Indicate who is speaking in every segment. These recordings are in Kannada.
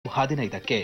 Speaker 1: ಹದಿನೈದಕ್ಕೆ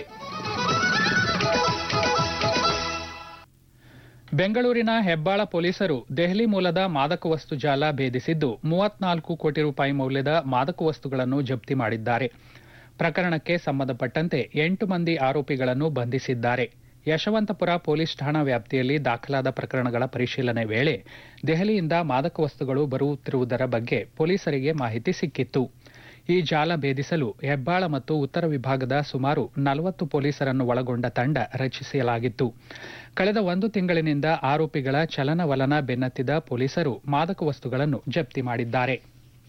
Speaker 2: ಬೆಂಗಳೂರಿನ ಹೆಬ್ಬಾಳ ಪೊಲೀಸರು ದೆಹಲಿ ಮೂಲದ ಮಾದಕ ವಸ್ತು ಜಾಲ ಭೇದಿಸಿದ್ದು ಮೂವತ್ನಾಲ್ಕು ಕೋಟಿ ರೂಪಾಯಿ ಮೌಲ್ಯದ ಮಾದಕ ವಸ್ತುಗಳನ್ನು ಜಪ್ತಿ ಮಾಡಿದ್ದಾರೆ ಪ್ರಕರಣಕ್ಕೆ ಸಂಬಂಧಪಟ್ಟಂತೆ ಎಂಟು ಮಂದಿ ಆರೋಪಿಗಳನ್ನು ಬಂಧಿಸಿದ್ದಾರೆ ಯಶವಂತಪುರ ಪೊಲೀಸ್ ಠಾಣಾ ವ್ಯಾಪ್ತಿಯಲ್ಲಿ ದಾಖಲಾದ ಪ್ರಕರಣಗಳ ಪರಿಶೀಲನೆ ವೇಳೆ ದೆಹಲಿಯಿಂದ ಮಾದಕ ವಸ್ತುಗಳು ಬರುತ್ತಿರುವುದರ ಬಗ್ಗೆ ಪೊಲೀಸರಿಗೆ ಮಾಹಿತಿ ಸಿಕ್ಕಿತ್ತು ಈ ಜಾಲ ಭೇದಿಸಲು ಹೆಬ್ಬಾಳ ಮತ್ತು ಉತ್ತರ ವಿಭಾಗದ ಸುಮಾರು ನಲವತ್ತು ಪೊಲೀಸರನ್ನು ಒಳಗೊಂಡ ತಂಡ ರಚಿಸಲಾಗಿತ್ತು ಕಳೆದ ಒಂದು ತಿಂಗಳಿನಿಂದ ಆರೋಪಿಗಳ ಚಲನವಲನ ಬೆನ್ನತ್ತಿದ ಪೊಲೀಸರು ಮಾದಕ ವಸ್ತುಗಳನ್ನು ಜಪ್ತಿ ಮಾಡಿದ್ದಾರೆ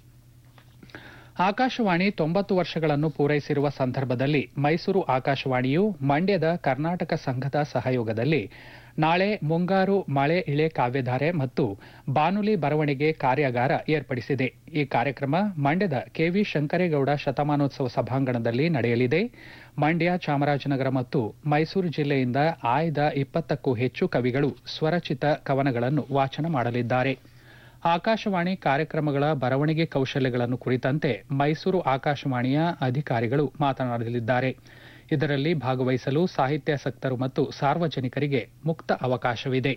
Speaker 2: ಆಕಾಶವಾಣಿ ತೊಂಬತ್ತು ವರ್ಷಗಳನ್ನು ಪೂರೈಸಿರುವ ಸಂದರ್ಭದಲ್ಲಿ ಮೈಸೂರು ಆಕಾಶವಾಣಿಯು ಮಂಡ್ಯದ ಕರ್ನಾಟಕ ಸಂಘದ ಸಹಯೋಗದಲ್ಲಿ ನಾಳೆ ಮುಂಗಾರು ಮಳೆ ಇಳೆ ಕಾವ್ಯಧಾರೆ ಮತ್ತು ಬಾನುಲಿ ಬರವಣಿಗೆ ಕಾರ್ಯಾಗಾರ ಏರ್ಪಡಿಸಿದೆ ಈ ಕಾರ್ಯಕ್ರಮ ಮಂಡ್ಯದ ಕೆವಿ ಶಂಕರೇಗೌಡ ಶತಮಾನೋತ್ಸವ ಸಭಾಂಗಣದಲ್ಲಿ ನಡೆಯಲಿದೆ ಮಂಡ್ಯ ಚಾಮರಾಜನಗರ ಮತ್ತು ಮೈಸೂರು ಜಿಲ್ಲೆಯಿಂದ ಆಯ್ದ ಇಪ್ಪತ್ತಕ್ಕೂ ಹೆಚ್ಚು ಕವಿಗಳು ಸ್ವರಚಿತ ಕವನಗಳನ್ನು ವಾಚನ ಮಾಡಲಿದ್ದಾರೆ ಆಕಾಶವಾಣಿ ಕಾರ್ಯಕ್ರಮಗಳ ಬರವಣಿಗೆ ಕೌಶಲ್ಯಗಳನ್ನು ಕುರಿತಂತೆ ಮೈಸೂರು ಆಕಾಶವಾಣಿಯ ಅಧಿಕಾರಿಗಳು ಮಾತನಾಡಲಿದ್ದಾರೆ ಇದರಲ್ಲಿ ಭಾಗವಹಿಸಲು ಸಾಹಿತ್ಯಾಸಕ್ತರು ಮತ್ತು ಸಾರ್ವಜನಿಕರಿಗೆ ಮುಕ್ತ ಅವಕಾಶವಿದೆ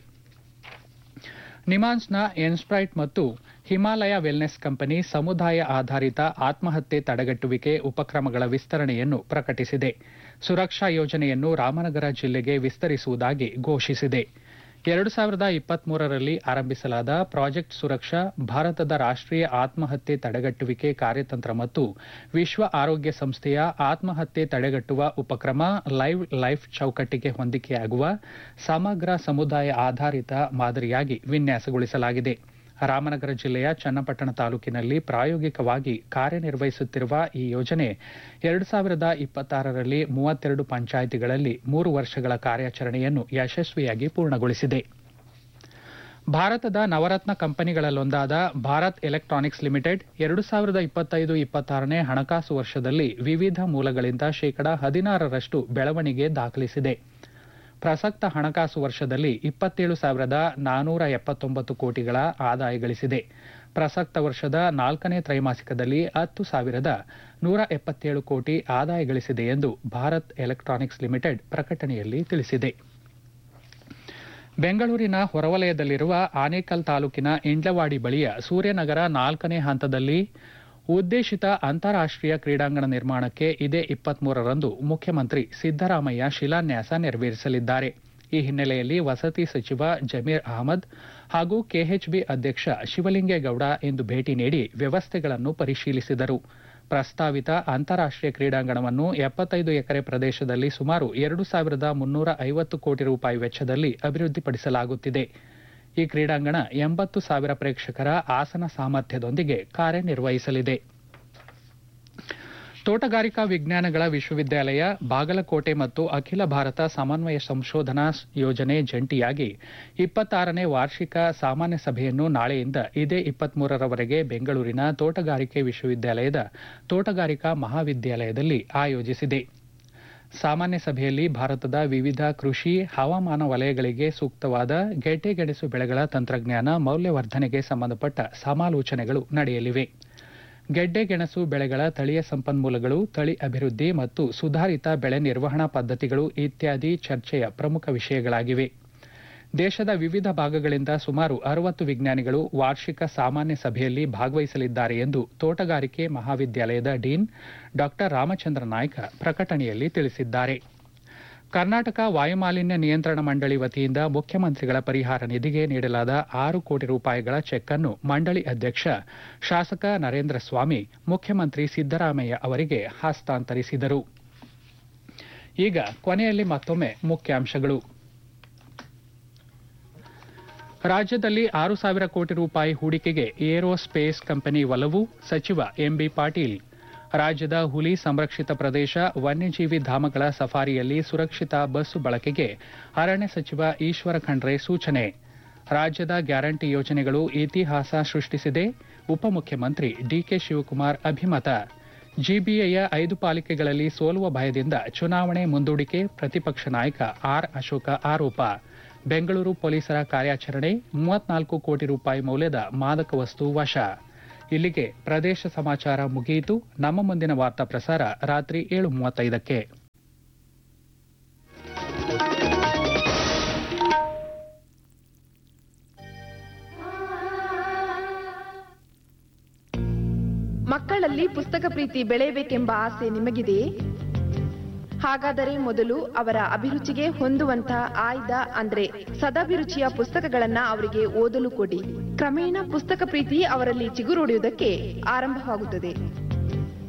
Speaker 2: ನಿಮಾನ್ಸ್ನ ಎನ್ಸ್ಪ್ರೈಟ್ ಮತ್ತು ಹಿಮಾಲಯ ವೆಲ್ನೆಸ್ ಕಂಪನಿ ಸಮುದಾಯ ಆಧಾರಿತ ಆತ್ಮಹತ್ಯೆ ತಡೆಗಟ್ಟುವಿಕೆ ಉಪಕ್ರಮಗಳ ವಿಸ್ತರಣೆಯನ್ನು ಪ್ರಕಟಿಸಿದೆ ಸುರಕ್ಷಾ ಯೋಜನೆಯನ್ನು ರಾಮನಗರ ಜಿಲ್ಲೆಗೆ ವಿಸ್ತರಿಸುವುದಾಗಿ ಘೋಷಿಸಿದೆ ಎರಡು ಸಾವಿರದ ಇಪ್ಪತ್ಮೂರರಲ್ಲಿ ಆರಂಭಿಸಲಾದ ಪ್ರಾಜೆಕ್ಟ್ ಸುರಕ್ಷಾ ಭಾರತದ ರಾಷ್ಟ್ರೀಯ ಆತ್ಮಹತ್ಯೆ ತಡೆಗಟ್ಟುವಿಕೆ ಕಾರ್ಯತಂತ್ರ ಮತ್ತು ವಿಶ್ವ ಆರೋಗ್ಯ ಸಂಸ್ಥೆಯ ಆತ್ಮಹತ್ಯೆ ತಡೆಗಟ್ಟುವ ಉಪಕ್ರಮ ಲೈವ್ ಲೈಫ್ ಚೌಕಟ್ಟಿಗೆ ಹೊಂದಿಕೆಯಾಗುವ ಸಮಗ್ರ ಸಮುದಾಯ ಆಧಾರಿತ ಮಾದರಿಯಾಗಿ ವಿನ್ಯಾಸಗೊಳಿಸಲಾಗಿದೆ ರಾಮನಗರ ಜಿಲ್ಲೆಯ ಚನ್ನಪಟ್ಟಣ ತಾಲೂಕಿನಲ್ಲಿ ಪ್ರಾಯೋಗಿಕವಾಗಿ ಕಾರ್ಯನಿರ್ವಹಿಸುತ್ತಿರುವ ಈ ಯೋಜನೆ ಎರಡು ಸಾವಿರದ ಇಪ್ಪತ್ತಾರರಲ್ಲಿ ಮೂವತ್ತೆರಡು ಪಂಚಾಯಿತಿಗಳಲ್ಲಿ ಮೂರು ವರ್ಷಗಳ ಕಾರ್ಯಾಚರಣೆಯನ್ನು ಯಶಸ್ವಿಯಾಗಿ ಪೂರ್ಣಗೊಳಿಸಿದೆ ಭಾರತದ ನವರತ್ನ ಕಂಪನಿಗಳಲ್ಲೊಂದಾದ ಭಾರತ್ ಎಲೆಕ್ಟ್ರಾನಿಕ್ಸ್ ಲಿಮಿಟೆಡ್ ಎರಡು ಸಾವಿರದ ಇಪ್ಪತ್ತೈದು ಇಪ್ಪತ್ತಾರನೇ ಹಣಕಾಸು ವರ್ಷದಲ್ಲಿ ವಿವಿಧ ಮೂಲಗಳಿಂದ ಶೇಕಡಾ ಹದಿನಾರರಷ್ಟು ಬೆಳವಣಿಗೆ ದಾಖಲಿಸಿದೆ ಪ್ರಸಕ್ತ ಹಣಕಾಸು ವರ್ಷದಲ್ಲಿ ಇಪ್ಪತ್ತೇಳು ಸಾವಿರದ ನಾನೂರ ಎಪ್ಪತ್ತೊಂಬತ್ತು ಕೋಟಿಗಳ ಆದಾಯ ಗಳಿಸಿದೆ ಪ್ರಸಕ್ತ ವರ್ಷದ ನಾಲ್ಕನೇ ತ್ರೈಮಾಸಿಕದಲ್ಲಿ ಹತ್ತು ಸಾವಿರದ ನೂರ ಎಪ್ಪತ್ತೇಳು ಕೋಟಿ ಆದಾಯ ಗಳಿಸಿದೆ ಎಂದು ಭಾರತ್ ಎಲೆಕ್ಟ್ರಾನಿಕ್ಸ್ ಲಿಮಿಟೆಡ್ ಪ್ರಕಟಣೆಯಲ್ಲಿ ತಿಳಿಸಿದೆ ಬೆಂಗಳೂರಿನ ಹೊರವಲಯದಲ್ಲಿರುವ ಆನೇಕಲ್ ತಾಲೂಕಿನ ಇಂಡ್ಲವಾಡಿ ಬಳಿಯ ಸೂರ್ಯನಗರ ನಾಲ್ಕನೇ ಹಂತದಲ್ಲಿ ಉದ್ದೇಶಿತ ಅಂತಾರಾಷ್ಟೀಯ ಕ್ರೀಡಾಂಗಣ ನಿರ್ಮಾಣಕ್ಕೆ ಇದೇ ಇಪ್ಪತ್ಮೂರರಂದು ಮುಖ್ಯಮಂತ್ರಿ ಸಿದ್ದರಾಮಯ್ಯ ಶಿಲಾನ್ಯಾಸ ನೆರವೇರಿಸಲಿದ್ದಾರೆ ಈ ಹಿನ್ನೆಲೆಯಲ್ಲಿ ವಸತಿ ಸಚಿವ ಜಮೀರ್ ಅಹಮದ್ ಹಾಗೂ ಕೆಎಚ್ಬಿ ಅಧ್ಯಕ್ಷ ಶಿವಲಿಂಗೇಗೌಡ ಇಂದು ಭೇಟಿ ನೀಡಿ ವ್ಯವಸ್ಥೆಗಳನ್ನು ಪರಿಶೀಲಿಸಿದರು ಪ್ರಸ್ತಾವಿತ ಅಂತಾರಾಷ್ಟೀಯ ಕ್ರೀಡಾಂಗಣವನ್ನು ಎಪ್ಪತ್ತೈದು ಎಕರೆ ಪ್ರದೇಶದಲ್ಲಿ ಸುಮಾರು ಎರಡು ಸಾವಿರದ ಮುನ್ನೂರ ಐವತ್ತು ಕೋಟಿ ರೂಪಾಯಿ ವೆಚ್ಚದಲ್ಲಿ ಅಭಿವೃದ್ಧಿಪಡಿಸಲಾಗುತ್ತಿದೆ ಈ ಕ್ರೀಡಾಂಗಣ ಎಂಬತ್ತು ಸಾವಿರ ಪ್ರೇಕ್ಷಕರ ಆಸನ ಸಾಮರ್ಥ್ಯದೊಂದಿಗೆ ಕಾರ್ಯನಿರ್ವಹಿಸಲಿದೆ ತೋಟಗಾರಿಕಾ ವಿಜ್ಞಾನಗಳ ವಿಶ್ವವಿದ್ಯಾಲಯ ಬಾಗಲಕೋಟೆ ಮತ್ತು ಅಖಿಲ ಭಾರತ ಸಮನ್ವಯ ಸಂಶೋಧನಾ ಯೋಜನೆ ಜಂಟಿಯಾಗಿ ಇಪ್ಪತ್ತಾರನೇ ವಾರ್ಷಿಕ ಸಾಮಾನ್ಯ ಸಭೆಯನ್ನು ನಾಳೆಯಿಂದ ಇದೇ ಇಪ್ಪತ್ಮೂರರವರೆಗೆ ಬೆಂಗಳೂರಿನ ತೋಟಗಾರಿಕೆ ವಿಶ್ವವಿದ್ಯಾಲಯದ ತೋಟಗಾರಿಕಾ ಮಹಾವಿದ್ಯಾಲಯದಲ್ಲಿ ಆಯೋಜಿಸಿದೆ ಸಾಮಾನ್ಯ ಸಭೆಯಲ್ಲಿ ಭಾರತದ ವಿವಿಧ ಕೃಷಿ ಹವಾಮಾನ ವಲಯಗಳಿಗೆ ಸೂಕ್ತವಾದ ಗೆಡ್ಡೆಗೆಣಸು ಬೆಳೆಗಳ ತಂತ್ರಜ್ಞಾನ ಮೌಲ್ಯವರ್ಧನೆಗೆ ಸಂಬಂಧಪಟ್ಟ ಸಮಾಲೋಚನೆಗಳು ನಡೆಯಲಿವೆ ಗೆಡ್ಡೆಗೆಣಸು ಬೆಳೆಗಳ ತಳಿಯ ಸಂಪನ್ಮೂಲಗಳು ತಳಿ ಅಭಿವೃದ್ಧಿ ಮತ್ತು ಸುಧಾರಿತ ಬೆಳೆ ನಿರ್ವಹಣಾ ಪದ್ಧತಿಗಳು ಇತ್ಯಾದಿ ಚರ್ಚೆಯ ಪ್ರಮುಖ ವಿಷಯಗಳಾಗಿವೆ ದೇಶದ ವಿವಿಧ ಭಾಗಗಳಿಂದ ಸುಮಾರು ಅರವತ್ತು ವಿಜ್ಞಾನಿಗಳು ವಾರ್ಷಿಕ ಸಾಮಾನ್ಯ ಸಭೆಯಲ್ಲಿ ಭಾಗವಹಿಸಲಿದ್ದಾರೆ ಎಂದು ತೋಟಗಾರಿಕೆ ಮಹಾವಿದ್ಯಾಲಯದ ಡೀನ್ ಡಾ ರಾಮಚಂದ್ರ ನಾಯ್ಕ ಪ್ರಕಟಣೆಯಲ್ಲಿ ತಿಳಿಸಿದ್ದಾರೆ ಕರ್ನಾಟಕ ವಾಯುಮಾಲಿನ್ಯ ನಿಯಂತ್ರಣ ಮಂಡಳಿ ವತಿಯಿಂದ ಮುಖ್ಯಮಂತ್ರಿಗಳ ಪರಿಹಾರ ನಿಧಿಗೆ ನೀಡಲಾದ ಆರು ಕೋಟಿ ರೂಪಾಯಿಗಳ ಚೆಕ್ ಅನ್ನು ಮಂಡಳಿ ಅಧ್ಯಕ್ಷ ಶಾಸಕ ನರೇಂದ್ರ ಸ್ವಾಮಿ ಮುಖ್ಯಮಂತ್ರಿ ಸಿದ್ದರಾಮಯ್ಯ ಅವರಿಗೆ ಹಸ್ತಾಂತರಿಸಿದರು ಈಗ ಕೊನೆಯಲ್ಲಿ ಮತ್ತೊಮ್ಮೆ ಮುಖ್ಯಾಂಶಗಳು ರಾಜ್ಯದಲ್ಲಿ ಆರು ಸಾವಿರ ಕೋಟಿ ರೂಪಾಯಿ ಹೂಡಿಕೆಗೆ ಏರೋಸ್ಪೇಸ್ ಕಂಪನಿ ಒಲವು ಸಚಿವ ಎಂಬಿ ಪಾಟೀಲ್ ರಾಜ್ಯದ ಹುಲಿ ಸಂರಕ್ಷಿತ ಪ್ರದೇಶ ವನ್ಯಜೀವಿ ಧಾಮಗಳ ಸಫಾರಿಯಲ್ಲಿ ಸುರಕ್ಷಿತ ಬಸ್ಸು ಬಳಕೆಗೆ ಅರಣ್ಯ ಸಚಿವ ಈಶ್ವರ ಖಂಡ್ರೆ ಸೂಚನೆ ರಾಜ್ಯದ ಗ್ಯಾರಂಟಿ ಯೋಜನೆಗಳು ಇತಿಹಾಸ ಸೃಷ್ಟಿಸಿದೆ ಉಪಮುಖ್ಯಮಂತ್ರಿ ಡಿಕೆ ಶಿವಕುಮಾರ್ ಅಭಿಮತ ಜಿಬಿಎಯ ಐದು ಪಾಲಿಕೆಗಳಲ್ಲಿ ಸೋಲುವ ಭಯದಿಂದ ಚುನಾವಣೆ ಮುಂದೂಡಿಕೆ ಪ್ರತಿಪಕ್ಷ ನಾಯಕ ಆರ್ ಅಶೋಕ ಆರೋಪ ಬೆಂಗಳೂರು ಪೊಲೀಸರ ಕಾರ್ಯಾಚರಣೆ ಮೂವತ್ನಾಲ್ಕು ಕೋಟಿ ರೂಪಾಯಿ ಮೌಲ್ಯದ ಮಾದಕ ವಸ್ತು ವಶ ಇಲ್ಲಿಗೆ ಪ್ರದೇಶ ಸಮಾಚಾರ ಮುಗಿಯಿತು ನಮ್ಮ ಮುಂದಿನ ವಾರ್ತಾ ಪ್ರಸಾರ ರಾತ್ರಿ ಏಳು ಮೂವತ್ತೈದಕ್ಕೆ
Speaker 1: ಮಕ್ಕಳಲ್ಲಿ ಪುಸ್ತಕ ಪ್ರೀತಿ ಬೆಳೆಯಬೇಕೆಂಬ ಆಸೆ ನಿಮಗಿದೆಯೇ ಹಾಗಾದರೆ ಮೊದಲು ಅವರ ಅಭಿರುಚಿಗೆ ಹೊಂದುವಂತಹ ಆಯ್ದ ಅಂದ್ರೆ ಸದಾಭಿರುಚಿಯ ಪುಸ್ತಕಗಳನ್ನ ಅವರಿಗೆ ಓದಲು ಕೊಡಿ ಕ್ರಮೇಣ ಪುಸ್ತಕ ಪ್ರೀತಿ ಅವರಲ್ಲಿ ಚಿಗುರೊಡೆಯುವುದಕ್ಕೆ ಆರಂಭವಾಗುತ್ತದೆ